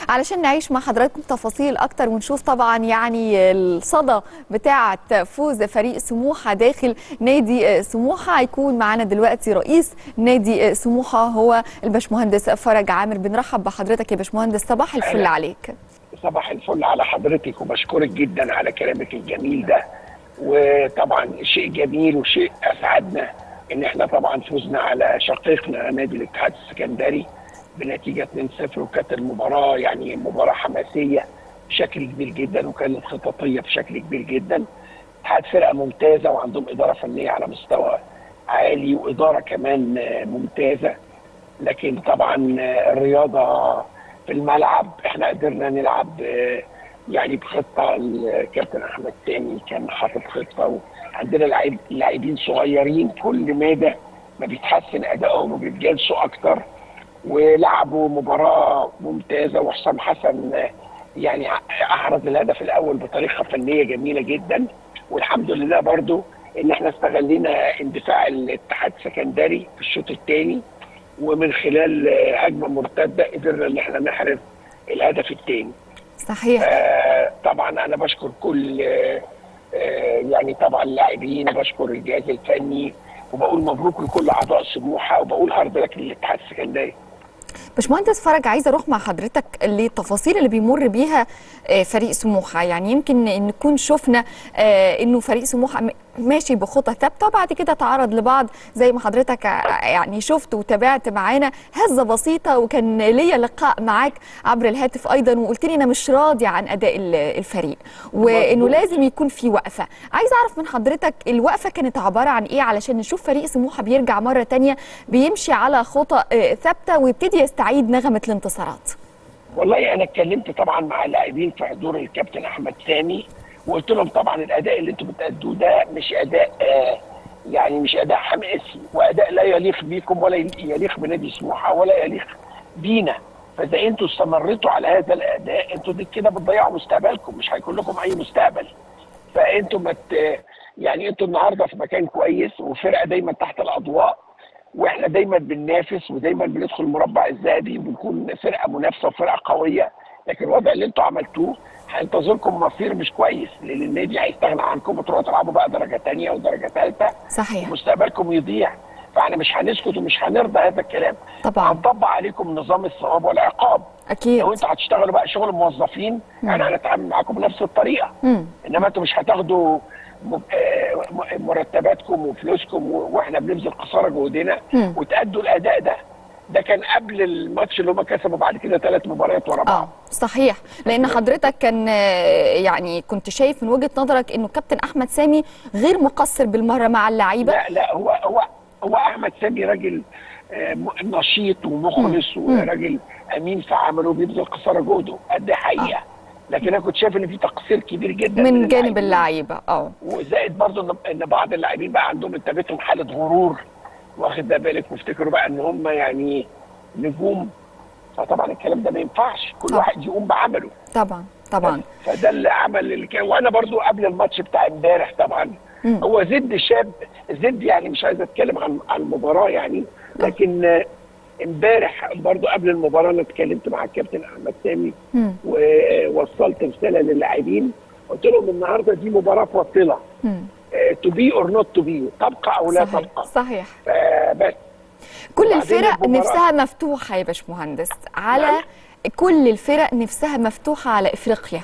علشان نعيش مع حضراتكم تفاصيل اكتر ونشوف طبعا يعني الصدى بتاعه فوز فريق سموحه داخل نادي سموحه هيكون معانا دلوقتي رئيس نادي سموحه هو الباشمهندس فرج عامر بنرحب بحضرتك يا باشمهندس صباح الفل عليك صباح الفل على حضرتك وبشكرك جدا على كلامك الجميل ده وطبعا شيء جميل وشيء اسعدنا ان احنا طبعا فزنا على شقيقنا نادي الاتحاد السكندري بنتيجه 2-0 وكانت المباراه يعني مباراه حماسيه بشكل كبير جدا وكانت خططيه بشكل كبير جدا الاتحاد فرقه ممتازه وعندهم اداره فنيه على مستوى عالي واداره كمان ممتازه لكن طبعا الرياضه في الملعب احنا قدرنا نلعب يعني بخطه الكابتن احمد تاني كان حاطط خطه وعندنا لعيب لاعبين صغيرين كل مدى ما بيتحسن ادائهم وبيتجلسوا اكتر ولعبوا مباراه ممتازه وحسام حسن يعني احرز الهدف الاول بطريقه فنيه جميله جدا والحمد لله برضو ان احنا استغلينا اندفاع الاتحاد السكندري في الشوط الثاني ومن خلال هجمه مرتده قدرنا ان احنا نحرز الهدف الثاني صحيح آه طبعا انا بشكر كل آه يعني طبعا اللاعبين بشكر الجهاز الفني وبقول مبروك لكل اعضاء سموحه وبقول هارد لك للاتحاد السكندري باشمهندس فرج عايزه اروح مع حضرتك للتفاصيل اللي بيمر بيها فريق سموحه يعني يمكن نكون شفنا انه فريق سموحه ماشي بخطى ثابته وبعد كده تعرض لبعض زي ما حضرتك يعني شفت وتابعت معانا هزه بسيطه وكان ليا لقاء معاك عبر الهاتف ايضا وقلت لي انا مش راضي عن اداء الفريق وانه لازم يكون في وقفه عايز اعرف من حضرتك الوقفه كانت عباره عن ايه علشان نشوف فريق سموحه بيرجع مره ثانيه بيمشي على خطى ثابته ويبتدي يستعيد نغمه الانتصارات والله انا اتكلمت طبعا مع اللاعبين في حضور الكابتن احمد سامي وقلت لهم طبعا الاداء اللي انتم بتادوه ده مش اداء آه يعني مش اداء حماسي واداء لا يليق بيكم ولا يليق بنادي سموحه ولا يليق بينا فاذا انتوا استمرتوا على هذا الاداء انتوا كده بتضيعوا مستقبلكم مش هيكون لكم اي مستقبل فانتوا مت يعني انتوا النهارده في مكان كويس وفرقه دايما تحت الاضواء واحنا دايما بننافس ودايما بندخل المربع الذهبي وبنكون فرقه منافسه وفرقه قويه لكن الوضع اللي انتوا عملتوه هينتظركم مصير مش كويس لان النادي هيستغنى عنكم وتروحوا تلعبوا بقى درجه ثانيه ودرجه ثالثه صحيح مستقبلكم يضيع فاحنا مش هنسكت ومش هنرضى هذا الكلام طبعا هنطبق عليكم نظام الثواب والعقاب اكيد لو انتوا هتشتغلوا بقى شغل موظفين احنا هنتعامل معاكم بنفس الطريقه مم. انما انتوا مش هتاخدوا مرتباتكم وفلوسكم واحنا بنبذل قصارى جهدنا وتأدوا الاداء ده ده كان قبل الماتش اللي هم كسبوا بعد كده ثلاث مباريات ورا بعض اه صحيح لان حضرتك كان يعني كنت شايف من وجهه نظرك انه كابتن احمد سامي غير مقصر بالمره مع اللعيبه لا لا هو هو هو احمد سامي راجل نشيط ومخلص وراجل امين في عمله وبيبذل قصارى جهده قد حقيقه آه. لكن انا كنت شايف ان في تقصير كبير جدا من, من جانب اللعيبه اه وزائد برضه ان بعض اللاعبين بقى عندهم انتابتهم حاله غرور واخد بالك وافتكروا بقى ان هم يعني نجوم فطبعا الكلام ده ما ينفعش كل طبعا. واحد يقوم بعمله طبعا طبعا فده اللي عمل اللي كان وانا برضو قبل الماتش بتاع امبارح طبعا مم. هو زد شاب زد يعني مش عايز اتكلم عن عن المباراه يعني لكن امبارح برضو قبل المباراه انا اتكلمت مع الكابتن احمد سامي ووصلت رساله للاعبين قلت لهم النهارده دي مباراه فاصله تو بي اور نوت تو بي تبقى او لا صحيح. تبقى صحيح بس كل الفرق نفسها مفتوحه يا باشمهندس على نعم. كل الفرق نفسها مفتوحه على افريقيا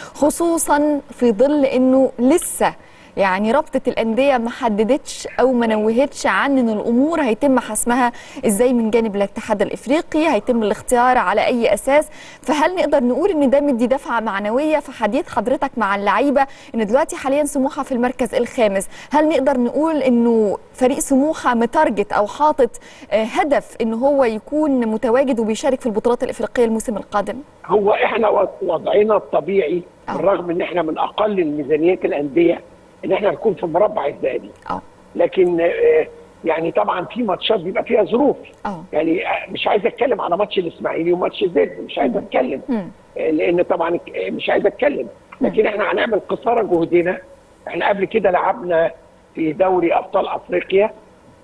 خصوصا في ظل انه لسه يعني رابطه الانديه ما حددتش او ما نوهتش عن ان الامور هيتم حسمها ازاي من جانب الاتحاد الافريقي هيتم الاختيار على اي اساس فهل نقدر نقول ان ده مدي دفعه معنويه في حديث حضرتك مع اللعيبه ان دلوقتي حاليا سموحه في المركز الخامس هل نقدر نقول انه فريق سموحه متارجت او حاطط هدف ان هو يكون متواجد وبيشارك في البطولات الافريقيه الموسم القادم هو احنا وضعنا الطبيعي بالرغم ان احنا من اقل الميزانيات الانديه ان احنا نكون في المربع الذهبي اه لكن آه يعني طبعا في ماتشات بيبقى فيها ظروف اه يعني مش عايز اتكلم على ماتش الاسماعيلي وماتش زد مش عايز اتكلم آه لان طبعا مش عايز اتكلم لكن احنا هنعمل قصارى جهدنا احنا قبل كده لعبنا في دوري ابطال افريقيا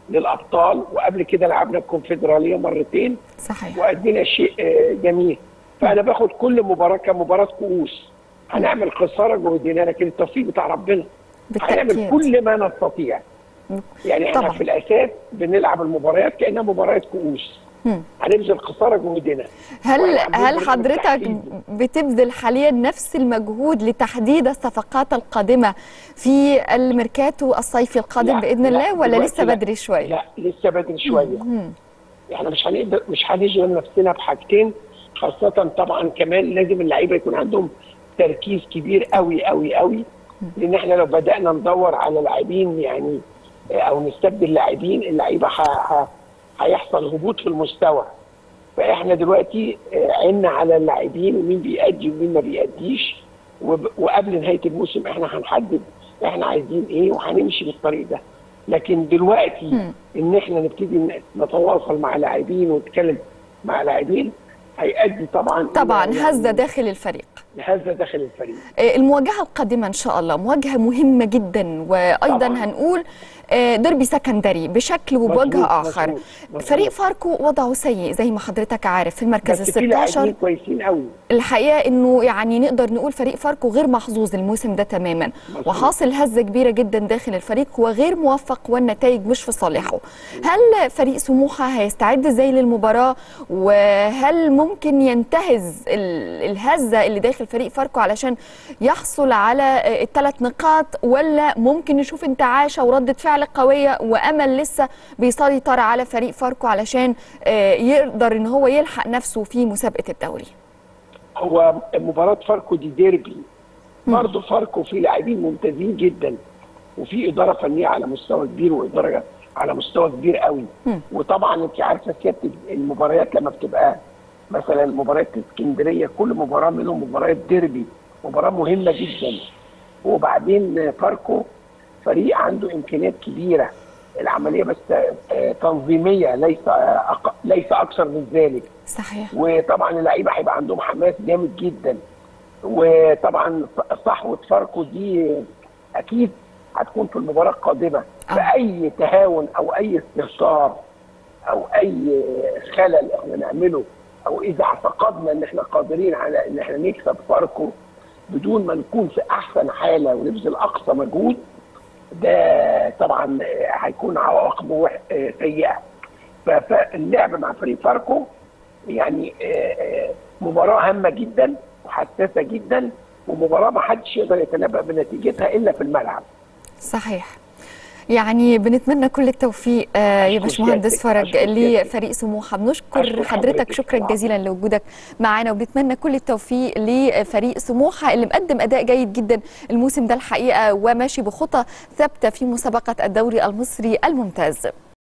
للابطال وقبل كده لعبنا الكونفدراليه مرتين صحيح وادينا شيء جميل فانا باخد كل مباراه كمباراه كؤوس هنعمل خساره جهدنا لكن التوفيق بتاع ربنا هنعمل بالتاكيد كل ما نستطيع يعني احنا طبعاً. في الاساس بنلعب المباريات كانها مباريات كؤوس مم. هنبذل خساره جهدنا هل وهنعمل هل برنامج حضرتك تحديدي. بتبذل حاليا نفس المجهود لتحديد الصفقات القادمه في الميركاتو الصيفي القادم لا، باذن لا، الله ولا دلوقتي لسه لا. بدري شويه؟ لا لسه بدري شويه مم. احنا مش هنقدر مش هنشغل نفسنا بحاجتين خاصة طبعا كمان لازم اللعيبة يكون عندهم تركيز كبير قوي قوي قوي لان احنا لو بدأنا ندور على لاعبين يعني اه، او نستبدل لاعبين اللعيبة ه- ه- هيحصل هبوط في المستوى فاحنا دلوقتي اه، عنا على اللاعبين ومين بيأدي ومين ما بيأديش وب- وقبل نهاية الموسم احنا هنحدد احنا عايزين ايه وهنمشي بالطريق ده لكن دلوقتي مم. ان احنا نبتدي ن- نتواصل مع لاعبين ونتكلم مع لاعبين هيؤدي طبعا طبعا إلى هزه يعني داخل الفريق هزه داخل الفريق آه، المواجهه القادمه ان شاء الله مواجهه مهمه جدا وايضا طبعاً. هنقول آه، ديربي سكندري بشكل وبوجه مظبوط، اخر مظبوط، مظبوط. فريق فاركو وضعه سيء زي ما حضرتك عارف في المركز بس في ال 16 لاعبين كويسين قوي الحقيقه انه يعني نقدر نقول فريق فاركو غير محظوظ الموسم ده تماما مظبوط. وحاصل هزه كبيره جدا داخل الفريق وغير موفق والنتائج مش في صالحه هل فريق سموحه هيستعد ازاي للمباراه وهل ممكن ينتهز ال- الهزه اللي داخل فريق فاركو علشان يحصل على الثلاث نقاط ولا ممكن نشوف انتعاشه وردة فعل قويه وامل لسه بيسيطر على فريق فاركو علشان آه، يقدر ان هو يلحق نفسه في مسابقه الدوري هو مباراه فاركو دي ديربي برضه فاركو فيه لاعبين ممتازين جدا وفي اداره فنيه على مستوى كبير واداره على مستوى كبير قوي مم. وطبعا انت عارفه سياده المباريات لما بتبقى مثلا مباريات اسكندريه كل مباراه منهم مباريات ديربي مباراه مهمه جدا وبعدين فاركو فريق عنده امكانيات كبيره العمليه بس آه، تنظيميه ليس آه، أق- ليس اكثر من ذلك صحيح وطبعا اللعيبه هيبقى عندهم حماس جامد جدا وطبعا صحوه فاركو دي اكيد هتكون في المباراه القادمه آه. فاي تهاون او اي استهتار او اي خلل احنا نعمله او اذا اعتقدنا ان احنا قادرين على ان احنا نكسب فاركو بدون ما نكون في احسن حاله ونبذل اقصى مجهود ده طبعا هيكون عواقبه وح- سيئه ف- فاللعب مع فريق فاركو يعني آه، آه، مباراه هامه جدا وحساسه جدا ومباراه ما حدش يقدر يتنبأ بنتيجتها الا في الملعب صحيح يعني بنتمنى كل التوفيق آه يا أشكر باشمهندس سيادتك، فرج أشكر سيادتك. لفريق سموحه بنشكر أشكر حضرتك حضرتك شكرا طبعاً. جزيلا لوجودك معانا وبنتمنى كل التوفيق لفريق سموحه اللي مقدم اداء جيد جدا الموسم ده الحقيقه وماشي بخطى ثابته في مسابقه الدوري المصري الممتاز